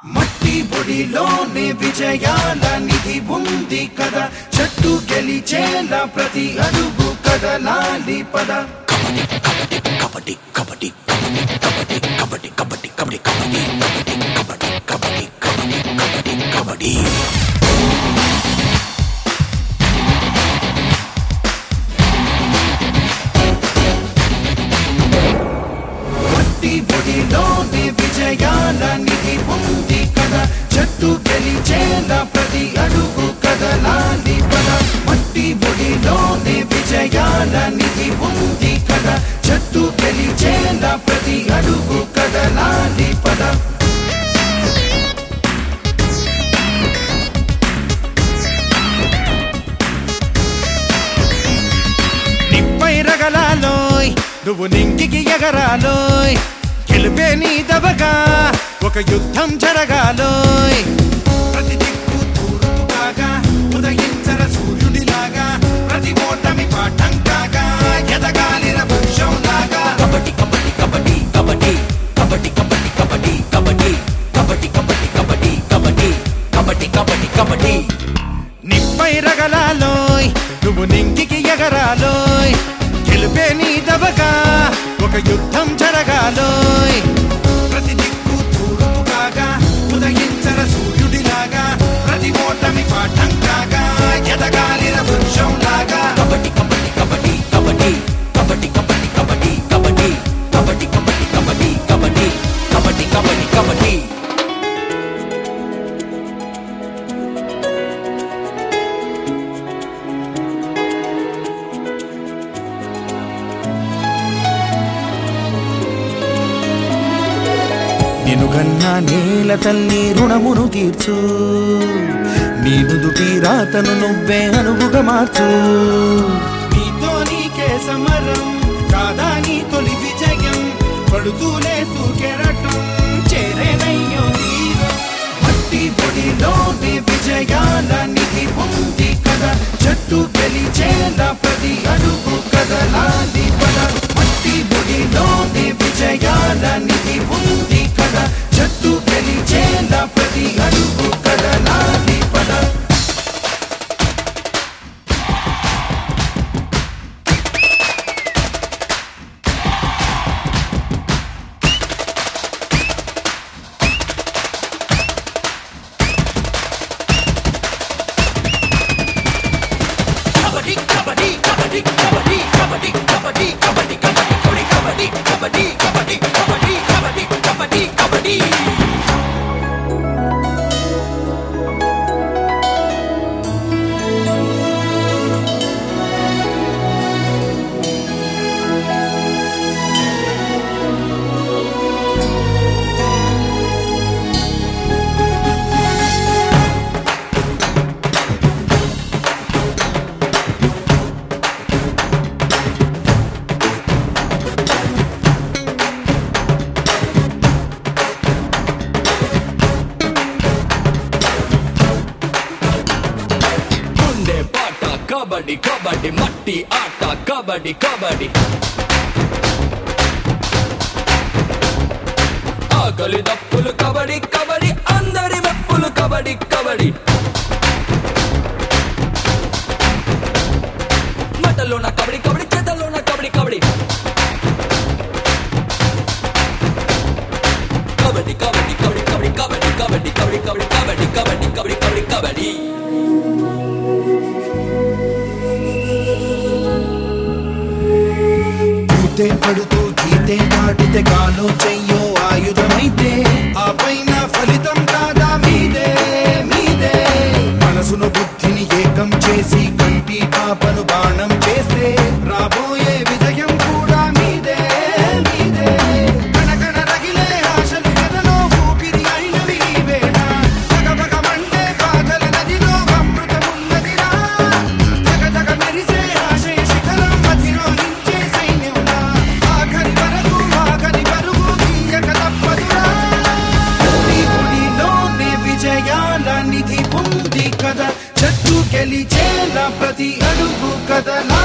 మట్టి పొడిలోనే విజయాల నిధి ఉంది కదా చెట్టు గెలిచేలా ప్రతి అడుగు కదలాలి పద కబడ్డీ కబడ్డీ కబడ్డీ కబడ్డీ కబడ్డీ కబడ్డీ కబడ్డీ కబడ్డీ కబడ్డీ కబడ్డీ కబడ్డీ కబడ్డీ మట్టి పొడిలోనే విజయాల నిధి ఉంది కదా చెట్టు గెలిచేలా ప్రతి అడుగు కదలాలి పద మట్టి పొడిలోనే విజయాల నిధి ఉంది కదా చెట్టు గెలిచేలా ప్రతి అడుగు కదలాలి పద నిప్పై రగలాలోయ్ నువ్వు నింగికి ఎగరాలోయ్ గెలిపే నీ దవగా ఒక యుద్ధం జరగాలోయ్ ప్రతి దిక్కు తూర్పు కాగా ఉదయించర సూర్యుడిలాగా ప్రతి ఓటమి పాఠం కాగా ఎదగాలిన వృక్షం లాగా కబడ్డీ కబడ్డీ కబడ్డీ కబడ్డీ కబడ్డీ కబడ్డీ కబడ్డీ కబడ్డీ కబడ్డీ కబడ్డీ కబడ్డీ కబడ్డీ కబడ్డీ కబడ్డీ కబడ్డీ నిప్పై రగలాలోయ్ నువ్వు నింగికి ఎగరాలోయ్ గెలిపే నీ దవగా ఒక యుద్ధం జరగాలోయ్ ప్రతి దిక్కు తూర్పు కాగా ఉదయించర సూర్యుడిలాగా ప్రతి ఓటమి పాఠం కాగా ఎదగాలిన వృక్షం లాగా కబడ్డీ కబడ్డీ కబడ్డీ కబడ్డీ కబడ్డీ కబడ్డీ కబడ్డీ కబడ్డీ కబడ్డీ కబడ్డీ కబడ్డీ కబడ్డీ కబడ్డీ కబడ్డీ కబడ్డీ నేను కన్నా నేల తల్లి రుణమును తీర్చు నీ నుదుటి రాతను నువ్వే అనువుగా మార్చు నీతో నీకే సమరం కాదా నీ తొలి విజయం పడుతూనే సూకెరటం చేరేనయ్యో తీరం మట్టి పొడిలోనే విజయాల నిధి ఉంది కదా చెట్టు గెలిచేలా ప్రతి అడుగు కదలాలి పద మట్టి పొడిలోనే విజయాల నిధి ఉంది కదా చెట్టు గెలిచేలా ప్రతి అడుగు కదలాలి పద కబడ్డీ కబడ్డీ కబడ్డీ కబడ్డీ కబడ్డీ కబడ్డీ కబడ్డీ కబడ్డీ కబడ్డీ కబడ్డీ కబడ్డీ కబడ్డీ కబడ్డీ కబడ్డీ కబడ్డీ గుండె పాట కబడ్డీ కబడ్డీ మట్టి ఆట కబడ్డీ కబడ్డీ ఆకలి దప్పులు కబడ్డీ కబడ్డీ అందరి మెప్పులు కబడ్డీ కబడ్డీ మటలోన కబడ్డీ కబడ్డీ చేతల్లోన కబడ్డీ కబడ్డీ కబడ్డీ కబడ్డీ కబడ్డీ కబడ్డీ కబడ్డీ కబడ్డీ కబడ్డీ కబడ్డీ కబడ్డీ కబడ్డీ కబడ్డీ కబడ్డీ కబడ్డీ పూతే పడుతూ గీతే దాటితే కాలో చెయ్యో ఆయుధమైతే ఆ పైన ఫలితం కాదా మీదే మీదే మనసును బుద్ధిని ఏకం చేసి కంటి పాపను బాణం చేస్తే రాబోయే విజయం కూడా మీదే మీదే కనకన రగిలే ఆశలు ఎదలో ఊపిరి అయినవి నీవేనా భగభగమంటే బాధల నదిలో అమృతమున్నదిరా జగ జగ మెరిసే ఆశయ శిఖరం అధిరోహించే సైన్యంలా ఆఖరి వరకు ఆఖరి పరుగు తీయక తప్పదురా నీ గుడిలోనే విజయాల నిధి ఉంది కదా చెట్టు గెలిచేలా ప్రతి అడుగు కదలా